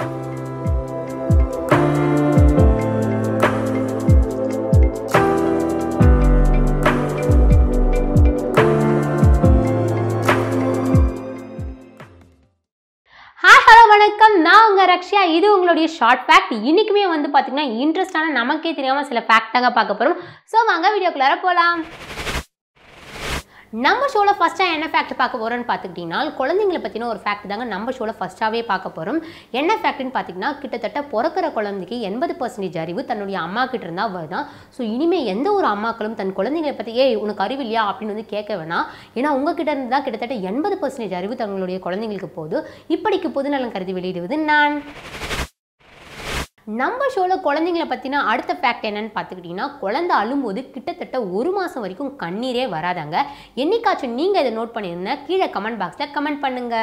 hi hello வணக்கம் நான் உங்கள் ரக்ஷயா இது உங்களுடைய ஷார்ட் ஃபேக்ட் இன்றைக்குமே வந்து பார்த்திங்கன்னா இன்ட்ரெஸ்டான நமக்கே தெரியாமல் சில ஃபேக்ட் தாங்க பார்க்க போகிறோம் ஸோ வாங்க வீடியோக்குள்ளார போகலாம் நம்ம ஷோவில் ஃபஸ்ட்டாக என்ன ஃபேக்ட் பார்க்க போகிறோம்னு பார்த்துக்கிட்டிங்கன்னா குழந்தைங்களை பற்றின ஒரு ஃபேக்ட் தாங்க நம்ம ஷோவில் ஃபஸ்ட்டாகவே பார்க்க போகிறோம் என்ன ஃபேக்ட்னு பார்த்தீங்கன்னா கிட்டத்தட்ட பிறக்கிற குழந்தைக்கு எண்பது பர்சன்டேஜ் அறிவு தன்னுடைய அம்மா கிட்ட இருந்தால் வருதான் ஸோ இனிமேல் எந்த ஒரு அம்மாக்களும் தன் குழந்தைங்களை பற்றி ஏய் உனக்கு அறிவு இல்லையா அப்படின்னு வந்து கேட்க வேணாம் ஏன்னா உங்ககிட்ட இருந்து தான் கிட்டத்தட்ட எண்பது பர்சன்டேஜ் அறிவு தங்களுடைய குழந்தைங்களுக்கு போகுது இப்படிக்கு பொதுநலன் கருதி வெளியிடுவது நான் நம்ம ஷோவில் குழந்தைங்கள பற்றின அடுத்த ஃபேக்ட் என்னன்னு பார்த்துக்கிட்டிங்கன்னா குழந்தை அழும்போது கிட்டத்தட்ட ஒரு மாதம் வரைக்கும் கண்ணீரே வராதாங்க என்னைக்காச்சும் நீங்கள் இதை நோட் பண்ணியிருந்தா கீழே கமெண்ட் பாக்ஸில் கமெண்ட் பண்ணுங்க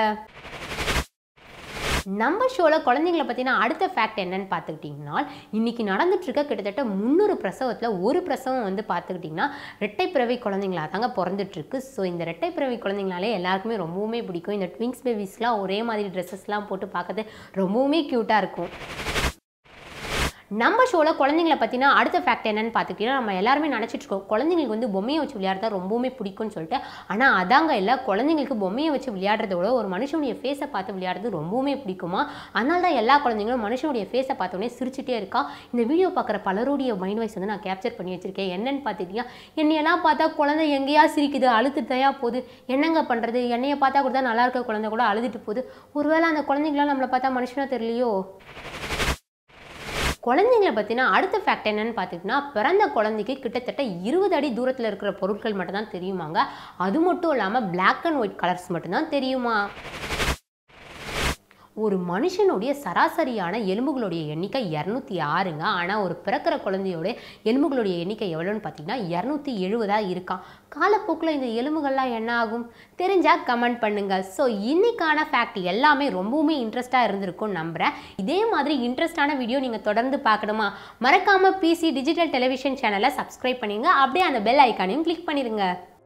நம்ம ஷோவில் குழந்தைங்கள பற்றின அடுத்த ஃபேக்ட் என்னன்னு பார்த்துக்கிட்டிங்கன்னா இன்றைக்கி நடந்துட்டுருக்க கிட்டத்தட்ட முந்நூறு பிரசவத்தில் ஒரு பிரசவம் வந்து பார்த்துக்கிட்டிங்கன்னா ரெட்டை பிறவி குழந்தைங்களா தாங்க பிறந்துட்டுருக்கு ஸோ இந்த ரெட்டை பிறவி குழந்தைங்களாலே எல்லாருக்குமே ரொம்பவுமே பிடிக்கும் இந்த ட்விங்ஸ் பேபிஸ்லாம் ஒரே மாதிரி ட்ரெஸ்ஸஸ்லாம் போட்டு பார்க்கறது ரொம்பவுமே க்யூட்டாக இருக்கும் நம்ம ஷோவில் குழந்தைங்கள பற்றினா அடுத்த ஃபேக்ட் என்னன்னு பார்த்துக்கிட்டீங்கன்னா நம்ம எல்லாருமே நினச்சிட்டு இருக்கோம் குழந்தைங்களுக்கு வந்து பொம்மையை வச்சு விளையாடுறதா ரொம்பவுமே பிடிக்கும்னு சொல்லிட்டு ஆனால் அதாங்க இல்லை குழந்தைங்களுக்கு பொம்மையை வச்சு விளையாடுறத விட ஒரு மனுஷனுடைய ஃபேஸை பார்த்து விளையாடுறது ரொம்பவுமே பிடிக்குமா அதனால தான் எல்லா குழந்தைங்களும் மனுஷனுடைய ஃபேஸை பார்த்தோன்னே சிரிச்சிட்டே இருக்கா இந்த வீடியோ பார்க்குற பலருடைய மைண்ட் வாய்ஸ் வந்து நான் கேப்சர் பண்ணி வச்சிருக்கேன் என்னன்னு பார்த்துக்கிட்டீங்கன்னா என்னையெல்லாம் பார்த்தா குழந்தை எங்கேயா சிரிக்குது அழுதுட்டையா போகுது என்னங்க பண்ணுறது என்னைய பார்த்தா கூட தான் நல்லா இருக்க குழந்தை கூட அழுதுட்டு போகுது ஒருவேளை அந்த குழந்தைங்களாம் நம்மளை பார்த்தா மனுஷனா தெரியலையோ குழந்தைங்களை பற்றினா அடுத்த ஃபேக்ட் என்னன்னு பார்த்துக்கிட்டிங்கன்னா பிறந்த குழந்தைக்கு கிட்டத்தட்ட இருபது அடி தூரத்தில் இருக்கிற பொருட்கள் மட்டும்தான் தெரியுமாங்க அது மட்டும் இல்லாமல் Black அண்ட் ஒயிட் கலர்ஸ் மட்டும்தான் தெரியுமா ஒரு மனுஷனுடைய சராசரியான எலும்புகளுடைய எண்ணிக்கை இரநூத்தி ஆறுங்க ஆனால் ஒரு பிறக்கிற குழந்தையோட எலும்புகளுடைய எண்ணிக்கை எவ்வளோன்னு பார்த்தீங்கன்னா இரநூத்தி எழுபதாக இருக்கான் காலப்போக்கில் இந்த எலும்புகள்லாம் என்ன ஆகும் தெரிஞ்சால் கமெண்ட் பண்ணுங்க ஸோ இன்னைக்கான ஃபேக்ட் எல்லாமே ரொம்பவுமே இன்ட்ரெஸ்ட்டாக இருந்திருக்கும் நம்புகிறேன் இதே மாதிரி இன்ட்ரெஸ்டான வீடியோ நீங்கள் தொடர்ந்து பார்க்கணுமா மறக்காமல் பிசி டிஜிட்டல் டெலிவிஷன் சேனலை சப்ஸ்கிரைப் பண்ணிடுங்க அப்படியே அந்த பெல் ஐக்கானையும் கிளிக் பண்ணிடுங்க